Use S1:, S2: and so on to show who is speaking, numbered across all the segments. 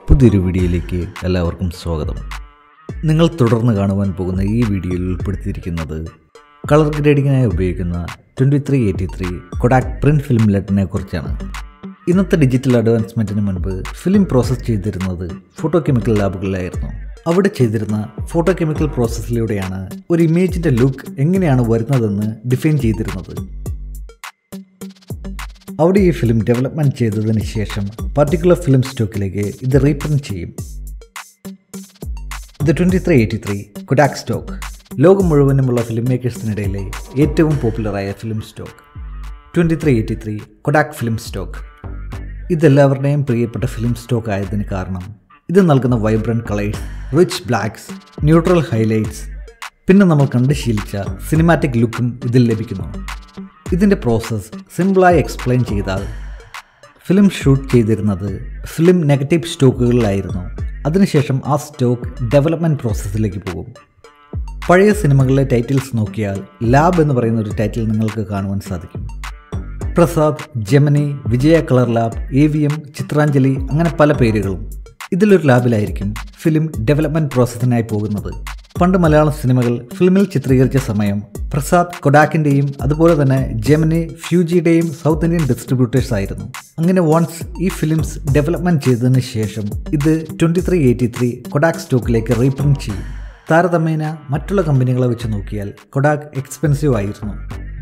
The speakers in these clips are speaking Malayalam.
S1: പുതിയൊരു വീഡിയോയിലേക്ക് എല്ലാവർക്കും സ്വാഗതം നിങ്ങൾ തുടർന്ന് കാണുവാൻ പോകുന്ന ഈ വീഡിയോയിൽ ഉൾപ്പെടുത്തിയിരിക്കുന്നത് കളർ ഗ്രേഡിങ്ങിനായി ഉപയോഗിക്കുന്ന twenty three eighty three Kodak print film ലെറ്റിനെ കുറിച്ചാണ് ഇന്നത്തെ ഡിജിറ്റൽ അഡ്വാൻസ്മെൻറ്റിന് മുൻപ് ഫിലിം പ്രോസസ്സ് ചെയ്തിരുന്നത് ഫോട്ടോ കെമിക്കൽ ലാബുകളിലായിരുന്നു അവിടെ ചെയ്തിരുന്ന ഫോട്ടോ കെമിക്കൽ പ്രോസസ്സിലൂടെയാണ് ഒരു ഇമേജിൻ്റെ ലുക്ക് എങ്ങനെയാണ് വരുന്നതെന്ന് ഡിഫൈൻ ചെയ്തിരുന്നത് അവിടെ ഈ ഫിലിം ഡെവലപ്മെൻറ്റ് ചെയ്തതിന് ശേഷം പർട്ടിക്കുലർ ഫിലിം സ്റ്റോക്കിലേക്ക് ഇത് റീപ്രിൻറ്റ് ചെയ്യും ഇത് twenty three eighty three Kodak stock ലോകം മുഴുവനുമുള്ള ഫിലിം മേക്കേഴ്സിനിടയിലെ ഏറ്റവും പോപ്പുലറായ film stock twenty three eighty three Kodak film stock ഇതെല്ലാവരുടെയും പ്രിയപ്പെട്ട ഫിലിം സ്റ്റോക്ക് ആയതിന് കാരണം ഇത് നൽകുന്ന vibrant colours rich blacks neutral highlights പിന്നെ നമ്മൾ കണ്ട് ശീലിച്ച സിനിമാറ്റിക് ലുക്കും ഇതിൽ ലഭിക്കുന്നു ഇതിൻ്റെ പ്രോസസ്സ് സിമ്പിളായി എക്സ്പ്ലെയിൻ ചെയ്താൽ ഫിലിം ഷൂട്ട് ചെയ്തിരുന്നത് ഫിലിം നെഗറ്റീവ് സ്റ്റോക്കുകളിലായിരുന്നു അതിനുശേഷം ആ സ്റ്റോക്ക് ഡെവലപ്മെൻറ്റ് പ്രോസസ്സിലേക്ക് പോകും പഴയ സിനിമകളിലെ ടൈറ്റിൽസ് നോക്കിയാൽ ലാബ് എന്ന് പറയുന്ന ഒരു ടൈറ്റിൽ നിങ്ങൾക്ക് കാണുവാൻ സാധിക്കും Prasad Gemini Vijaya colour lab A V M Chitranjali അങ്ങനെ പല പേരുകളും ഇതിലൊരു ലാബിലായിരിക്കും ഫിലിം ഡെവലപ്മെൻറ്റ് പ്രോസസ്സിനായി പോകുന്നത് പണ്ട് മലയാളം സിനിമകൾ ഫിലിമിൽ ചിത്രീകരിച്ച സമയം പ്രസാദ് കൊഡാക്കിൻ്റെയും അതുപോലെ തന്നെ ജെമിനി ഫ്യൂജിയുടെയും സൗത്ത് ഇന്ത്യൻ ഡിസ്ട്രിബ്യൂട്ടേഴ്സ് ആയിരുന്നു അങ്ങനെ വൺസ് ഈ ഫിലിംസ് ഡെവലപ്മെൻറ്റ് ചെയ്തതിന് ശേഷം ഇത് twenty three eighty three Kodak സ്റ്റോക്കിലേക്ക് റീപ്രിൻറ്റ് ചെയ്യും താരതമ്യേന മറ്റുള്ള കമ്പനികളെ വെച്ച് നോക്കിയാൽ കൊഡാക് എക്സ്പെൻസീവ് ആയിരുന്നു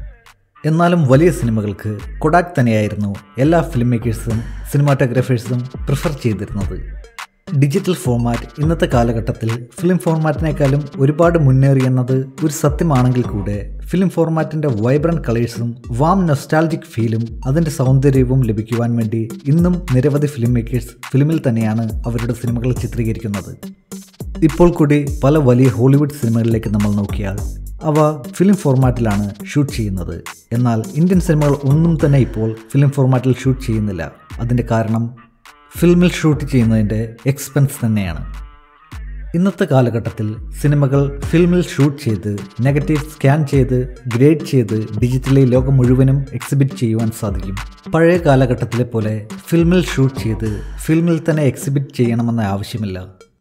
S1: എന്നാലും വലിയ സിനിമകൾക്ക് കൊഡാക് തന്നെയായിരുന്നു എല്ലാ ഫിലിം മേക്കേഴ്സും സിനിമാറ്റോഗ്രാഫേഴ്സും പ്രിഫർ ചെയ്തിരുന്നത് ഡിജിറ്റൽ ഫോർമാറ്റ് ഇന്നത്തെ കാലഘട്ടത്തിൽ ഫിലിം ഫോർമാറ്റിനേക്കാളും ഒരുപാട് മുന്നേറിയെന്നത് ഒരു സത്യമാണെങ്കിൽ കൂടെ ഫിലിം ഫോർമാറ്റിൻ്റെ വൈബ്രൻറ്റ് കളേഴ്സും വാം നൊസ്റ്റാൾജിക് ഫീലും അതിൻ്റെ സൗന്ദര്യവും ലഭിക്കുവാൻ വേണ്ടി ഇന്നും നിരവധി ഫിലിം മേക്കേഴ്സ് ഫിലിമിൽ തന്നെയാണ് അവരുടെ സിനിമകൾ ചിത്രീകരിക്കുന്നത് ഇപ്പോൾ കൂടി പല വലിയ ഹോളിവുഡ് സിനിമകളിലേക്ക് നമ്മൾ നോക്കിയാൽ അവ ഫിലിം ഫോർമാറ്റിലാണ് ഷൂട്ട് ചെയ്യുന്നത് എന്നാൽ ഇന്ത്യൻ സിനിമകൾ ഒന്നും തന്നെ ഇപ്പോൾ ഫിലിം ഫോർമാറ്റിൽ ഷൂട്ട് ചെയ്യുന്നില്ല അതിൻ്റെ കാരണം ഫിലിമിൽ ഷൂട്ട് ചെയ്യുന്നതിൻ്റെ എക്സ്പെൻസ് തന്നെയാണ് ഇന്നത്തെ കാലഘട്ടത്തിൽ സിനിമകൾ ഫിലിമിൽ ഷൂട്ട് ചെയ്ത് നെഗറ്റീവ് സ്കാൻ ചെയ്ത് ഗ്രേഡ് ചെയ്ത് ഡിജിറ്റലി ലോകം മുഴുവനും എക്സിബിറ്റ് ചെയ്യുവാൻ സാധിക്കും പഴയ കാലഘട്ടത്തിലെ പോലെ ഫിലിമിൽ ഷൂട്ട് ചെയ്ത് ഫിലിമിൽ തന്നെ എക്സിബിറ്റ് ചെയ്യണമെന്ന ആവശ്യമില്ല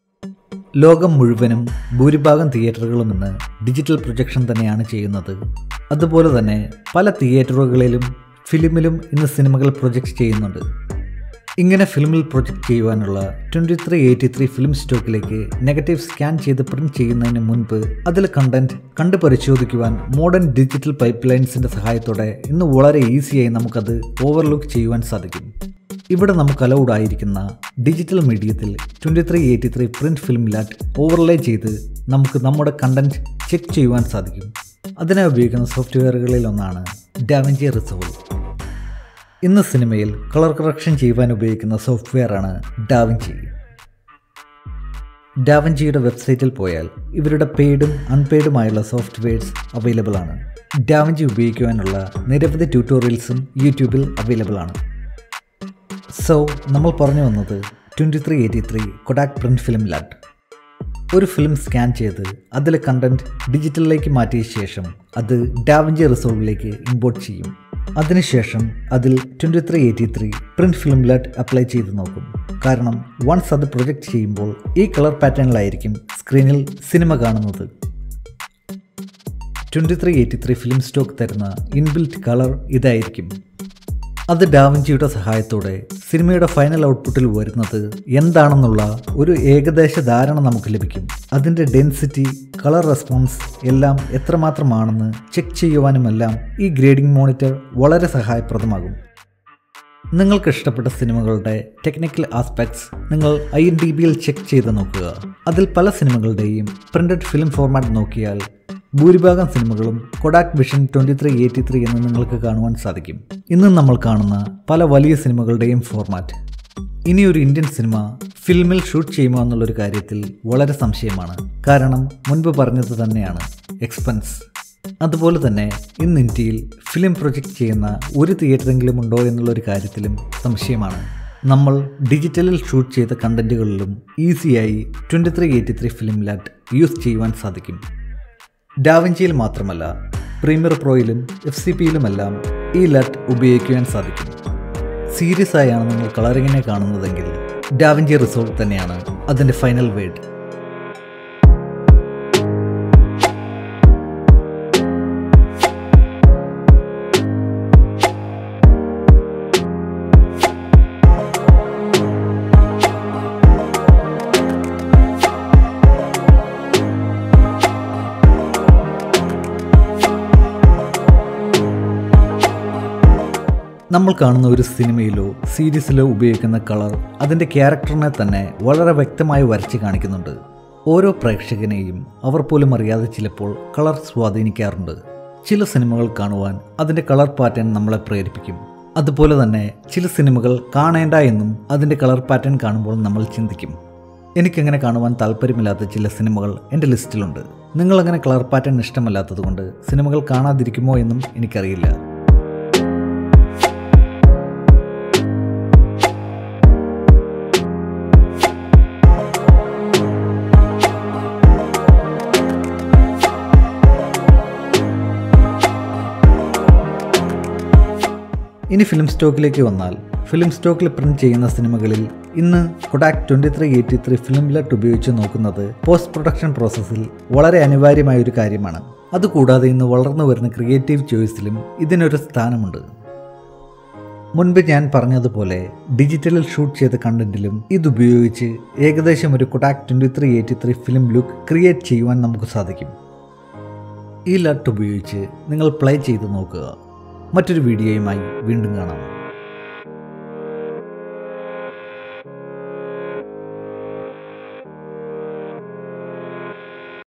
S1: ലോകം മുഴുവനും ഭൂരിഭാഗം തിയേറ്ററുകളും ഇന്ന് ഡിജിറ്റൽ പ്രൊജക്ഷൻ തന്നെയാണ് ചെയ്യുന്നത് അതുപോലെ തന്നെ പല തിയേറ്ററുകളിലും ഫിലിമിലും ഇന്ന് സിനിമകൾ പ്രൊജക്റ്റ് ചെയ്യുന്നുണ്ട് ഇങ്ങനെ ഫിലിമിൽ പ്രൊജക്റ്റ് ചെയ്യുവാനുള്ള twenty three eighty three film സ്റ്റോക്കിലേക്ക് നെഗറ്റീവ് സ്കാൻ ചെയ്ത് പ്രിൻറ്റ് ചെയ്യുന്നതിന് മുൻപ് അതിൽ കണ്ടന്റ് കണ്ട് പരിശോധിക്കുവാൻ മോഡേൺ ഡിജിറ്റൽ പൈപ്പ് ലൈൻസിൻ്റെ സഹായത്തോടെ ഇന്ന് വളരെ ഈസിയായി നമുക്കത് ഓവർലുക്ക് ചെയ്യുവാൻ സാധിക്കും ഇവിടെ നമുക്ക് അലൗഡ് ആയിരിക്കുന്ന ഡിജിറ്റൽ മീഡിയത്തിൽ twenty three eighty three print film LUT overlay ചെയ്ത് നമുക്ക് നമ്മുടെ കണ്ടന്റ് ചെക്ക് ചെയ്യുവാൻ സാധിക്കും അതിനായി ഉപയോഗിക്കുന്ന സോഫ്റ്റ്വെയറുകളിൽ ഒന്നാണ് ഡാവിഞ്ചി റിസോൾവ് ഇന്ന് സിനിമയിൽ കളർ കറക്ഷൻ ചെയ്യുവാൻ ഉപയോഗിക്കുന്ന സോഫ്റ്റ്വെയറാണ് ഡാവിഞ്ചി ഡാവിഞ്ചിയുടെ വെബ്സൈറ്റിൽ പോയാൽ ഇവരുടെ പെയ്ഡും അൺപെയ്ഡുമായുള്ള സോഫ്റ്റ്വെയർസ് അവൈലബിൾ ആണ് ഡാവിഞ്ചി ഉപയോഗിക്കുവാനുള്ള നിരവധി ട്യൂട്ടോറിയൽസും യൂട്യൂബിൽ അവൈലബിൾ ആണ് സോ നമ്മൾ പറഞ്ഞു വന്നത് twenty three eighty three Kodak print film LUT ഒരു ഫിലിം സ്കാൻ ചെയ്ത് അതിലെ കണ്ടന്റ് ഡിജിറ്റലിലേക്ക് മാറ്റിയ ശേഷം അത് ഡാവിഞ്ചി റിസോൾവിലേക്ക് ഇമ്പോർട്ട് ചെയ്യും അതിനുശേഷം അതിൽ twenty three eighty three print film LUT apply ചെയ്ത് നോക്കും കാരണം വൺസ് അത് പ്രൊജക്റ്റ് ചെയ്യുമ്പോൾ ഈ കളർ പാറ്റേണിലായിരിക്കും സ്ക്രീനിൽ സിനിമ കാണുന്നത് twenty three eighty three film stock തരുന്ന ഇൻബിൽറ്റ് കളർ ഇതായിരിക്കും അത് ഡാവിഞ്ചിയുടെ സഹായത്തോടെ സിനിമയുടെ ഫൈനൽ ഔട്ട്പുട്ടിൽ വരുന്നത് എന്താണെന്നുള്ള ഒരു ഏകദേശ ധാരണ നമുക്ക് ലഭിക്കും അതിൻ്റെ ഡെൻസിറ്റി കളർ റെസ്പോൺസ് എല്ലാം എത്രമാത്രമാണെന്ന് ചെക്ക് ചെയ്യുവാനുമെല്ലാം ഈ ഗ്രേഡിംഗ് മോണിറ്റർ വളരെ സഹായപ്രദമാകും നിങ്ങൾക്ക് ഇഷ്ടപ്പെട്ട സിനിമകളുടെ ടെക്നിക്കൽ ആസ്പെക്ട്സ് നിങ്ങൾ ഐ എൻ ഡി ബിയിൽ ചെക്ക് ചെയ്ത് നോക്കുക അതിൽ പല സിനിമകളുടെയും പ്രിന്റഡ് ഫിലിം ഫോർമാറ്റ് നോക്കിയാൽ ഭൂരിഭാഗം സിനിമകളും Kodak vision twenty three eighty three എന്ന് നിങ്ങൾക്ക് കാണുവാൻ സാധിക്കും ഇന്ന് നമ്മൾ കാണുന്ന പല വലിയ സിനിമകളുടെയും ഫോർമാറ്റ് ഇനി ഒരു ഇന്ത്യൻ സിനിമ ഫിലിമിൽ ഷൂട്ട് ചെയ്യുമോ എന്നുള്ളൊരു കാര്യത്തിൽ വളരെ സംശയമാണ് കാരണം മുൻപ് പറഞ്ഞത് തന്നെയാണ് എക്സ്പെൻസ് അതുപോലെ തന്നെ ഇന്ന് ഇന്ത്യയിൽ ഫിലിം പ്രൊജക്റ്റ് ചെയ്യുന്ന ഒരു തിയേറ്ററെങ്കിലും ഉണ്ടോ എന്നുള്ളൊരു കാര്യത്തിലും സംശയമാണ് നമ്മൾ ഡിജിറ്റലിൽ ഷൂട്ട് ചെയ്ത കണ്ടന്റുകളിലും ഈസിയായി twenty three eighty three film LUT use ചെയ്യുവാൻ സാധിക്കും ഡാവിഞ്ചിയിൽ മാത്രമല്ല പ്രീമിയർ പ്രോയിലും എഫ് സി പിയിലുമെല്ലാം ഈ ലട്ട് ഉപയോഗിക്കുവാൻ സാധിക്കും സീരിയസ് ആയാണ് നിങ്ങൾ കളറിങ്ങിനെ കാണുന്നതെങ്കിൽ ഡാവിഞ്ചി റിസോർട്ട് തന്നെയാണ് അതിൻ്റെ ഫൈനൽ വേർഡ് നമ്മൾ കാണുന്ന ഒരു സിനിമയിലോ സീരീസിലോ ഉപയോഗിക്കുന്ന കളർ അതിൻ്റെ ക്യാരക്ടറിനെ തന്നെ വളരെ വ്യക്തമായി വരച്ച് കാണിക്കുന്നുണ്ട് ഓരോ പ്രേക്ഷകനെയും അവർ പോലും അറിയാതെ ചിലപ്പോൾ കളർ സ്വാധീനിക്കാറുണ്ട് ചില സിനിമകൾ കാണുവാൻ അതിൻ്റെ കളർ പാറ്റേൺ നമ്മളെ പ്രേരിപ്പിക്കും അതുപോലെ തന്നെ ചില സിനിമകൾ കാണേണ്ട എന്നും അതിൻ്റെ കളർ പാറ്റേൺ കാണുമ്പോൾ നമ്മൾ ചിന്തിക്കും എനിക്കങ്ങനെ കാണുവാൻ താല്പര്യമില്ലാത്ത ചില സിനിമകൾ എൻ്റെ ലിസ്റ്റിലുണ്ട് നിങ്ങളങ്ങനെ കളർ പാറ്റേൺ ഇഷ്ടമല്ലാത്തതുകൊണ്ട് സിനിമകൾ കാണാതിരിക്കുമോ എന്നും എനിക്കറിയില്ല ഇനി ഫിലിം സ്റ്റോക്കിലേക്ക് വന്നാൽ ഫിലിം സ്റ്റോക്കിൽ പ്രിന്റ് ചെയ്യുന്ന സിനിമകളിൽ ഇന്ന് Kodak twenty three eighty three film LUT ഉപയോഗിച്ച് നോക്കുന്നത് പോസ്റ്റ് പ്രൊഡക്ഷൻ പ്രോസസ്സിൽ വളരെ അനിവാര്യമായ ഒരു കാര്യമാണ് അതുകൂടാതെ ഇന്ന് വളർന്നു വരുന്ന ക്രിയേറ്റീവ് ചോയ്സിലും ഇതിനൊരു സ്ഥാനമുണ്ട് മുൻപ് ഞാൻ പറഞ്ഞതുപോലെ ഡിജിറ്റലിൽ ഷൂട്ട് ചെയ്ത കണ്ടന്റിലും ഇതുപയോഗിച്ച് ഏകദേശം ഒരു Kodak twenty three eighty three film look create ചെയ്യുവാൻ നമുക്ക് സാധിക്കും ഈ ലട്ട് ഉപയോഗിച്ച് നിങ്ങൾ പ്ലേ ചെയ്ത് നോക്കുക മറ്റൊരു വീഡിയോയുമായി വീണ്ടും കാണാം